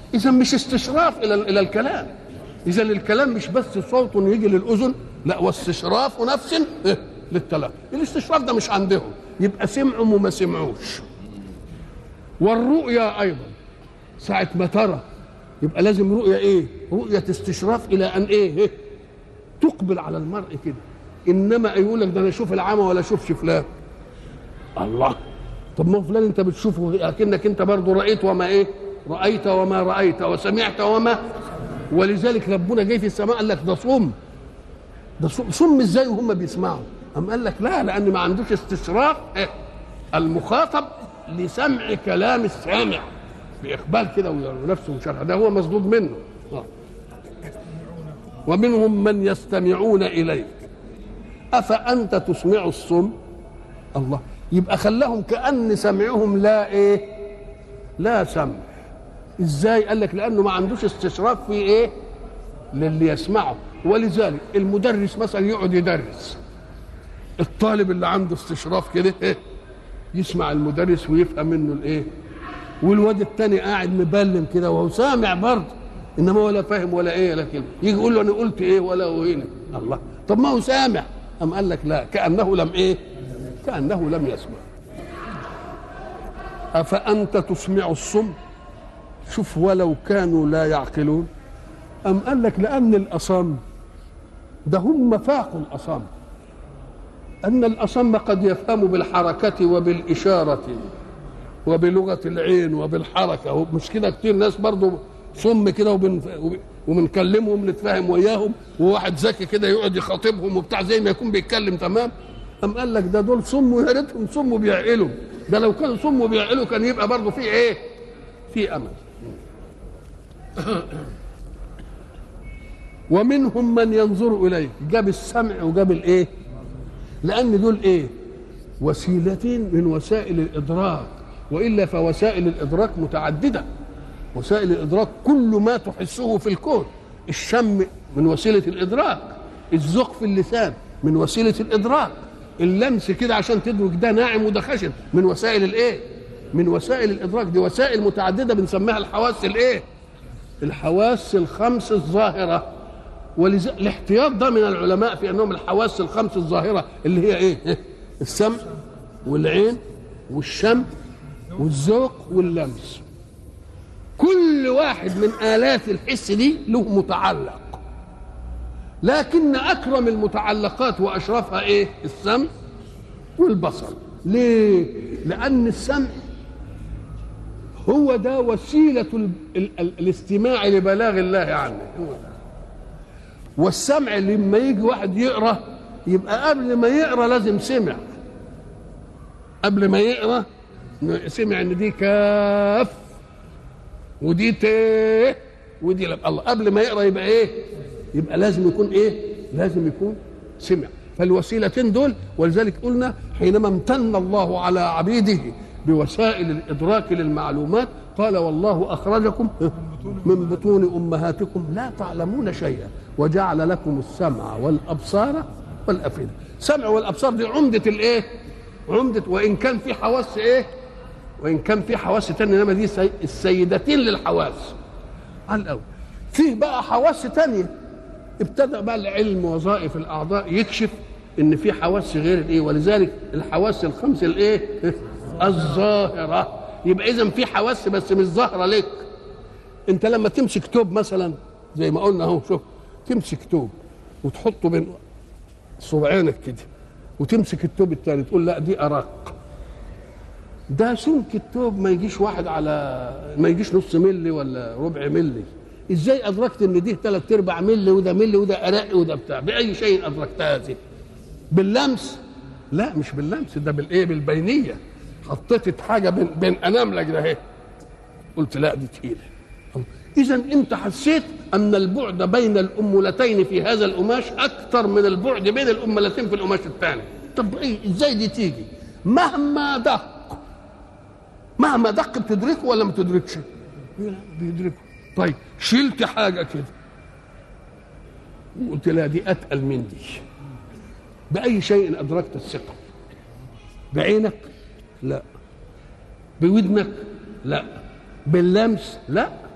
اذا مش استشراف الى الى الكلام اذا الكلام مش بس صوت يجي للاذن لا واستشراف نفس إيه؟ للتلقي الاستشراف ده مش عندهم يبقى سمعوا وما سمعوش والرؤيا ايضا ساعه ما ترى يبقى لازم رؤيه ايه رؤيه استشراف الى ان ايه, إيه؟ تقبل على المرء كده انما يقول لك ده انا اشوف العمى ولا اشوفش فلان الله طب ما هو فلان انت بتشوفه اكنك انت برضه رايت وما ايه رايت وما رايت وسمعت وما ولذلك ربنا جاي في السماء قال لك ده صم ده صم, صم ازاي وهم بيسمعوا أم قال لك لا لأن ما عندوش استشراف إيه؟ المخاطب لسمع كلام السامع بإقبال كده ونفسه وشرح ده هو مصدود منه آه. ومنهم من يستمعون إليك أفأنت تسمع الصم الله يبقى خلاهم كأن سمعهم لا إيه لا سمع إزاي قال لك لأنه ما عندوش استشراف في إيه للي يسمعه ولذلك المدرس مثلا يقعد يدرس الطالب اللي عنده استشراف كده إيه؟ يسمع المدرس ويفهم منه الايه والواد التاني قاعد مبلم كده وهو سامع برضه انما ولا فاهم ولا ايه ولا كلمه يجي يقول له انا قلت ايه ولا وهنا الله طب ما هو سامع ام قال لك لا كانه لم ايه كانه لم يسمع افانت تسمع الصم شوف ولو كانوا لا يعقلون ام قال لك لان الاصم ده هم فاقوا الاصم أن الأصم قد يفهم بالحركة وبالإشارة وبلغة العين وبالحركة مش كده كتير ناس برضو صم كده وبن وبنكلمهم نتفاهم وياهم وواحد ذكي كده يقعد يخاطبهم وبتاع زي ما يكون بيتكلم تمام أم قال لك ده دول صم ويا ريتهم صم وبيعقلوا ده لو كانوا صم وبيعقلوا كان يبقى برضه في ايه؟ في امل. ومنهم من ينظر اليك جاب السمع وجاب الايه؟ لان دول ايه وسيلتين من وسائل الادراك والا فوسائل الادراك متعدده وسائل الادراك كل ما تحسه في الكون الشم من وسيله الادراك الذوق في اللسان من وسيله الادراك اللمس كده عشان تدرك ده ناعم وده خشن من وسائل الايه من وسائل الادراك دي وسائل متعدده بنسميها الحواس الايه الحواس الخمس الظاهره ولذا الاحتياط ده من العلماء في انهم الحواس الخمس الظاهره اللي هي ايه؟ السمع والعين والشم والذوق واللمس. كل واحد من الات الحس دي له متعلق. لكن اكرم المتعلقات واشرفها ايه؟ السمع والبصر. ليه؟ لان السمع هو ده وسيله ال ال ال الاستماع لبلاغ الله عنه. هو ده. والسمع لما يجي واحد يقرا يبقى قبل ما يقرا لازم سمع قبل ما يقرا سمع ان دي كاف ودي ت ودي لب. الله قبل ما يقرا يبقى ايه يبقى لازم يكون ايه لازم يكون سمع فالوسيلتين دول ولذلك قلنا حينما امتن الله على عبيده بوسائل الادراك للمعلومات قال والله اخرجكم من بطون امهاتكم لا تعلمون شيئا وجعل لكم السمع والابصار والافئده سمع والابصار دي عمده الايه عمده وان كان في حواس ايه وان كان في حواس تانية انما دي السيدتين للحواس على الاول فيه بقى حواس تانية ابتدأ بقى العلم وظائف الاعضاء يكشف ان في حواس غير الايه ولذلك الحواس الخمس الايه الظاهره يبقى اذا في حواس بس مش ظاهره لك انت لما تمسك توب مثلا زي ما قلنا اهو شوف تمسك توب وتحطه بين صبعينك كده وتمسك التوب الثاني تقول لا دي ارق ده سمك التوب ما يجيش واحد على ما يجيش نص ملي ولا ربع ملي ازاي ادركت ان دي ثلاث ارباع ملي وده ملي وده ارق وده بتاع باي شيء ادركتها هذه باللمس لا مش باللمس ده بالايه بالبينيه حطيت حاجه بين بين اناملك ده اهي قلت لا دي تقيله اذا انت حسيت ان البعد بين الامولتين في هذا القماش اكثر من البعد بين الامولتين في القماش الثاني طب ايه ازاي دي تيجي مهما دق مهما دق بتدركه ولا ما تدركش بيدركه طيب شلت حاجه كده وقلت لا دي اتقل من دي باي شيء ادركت الثقه بعينك لا بودنك لا باللمس لا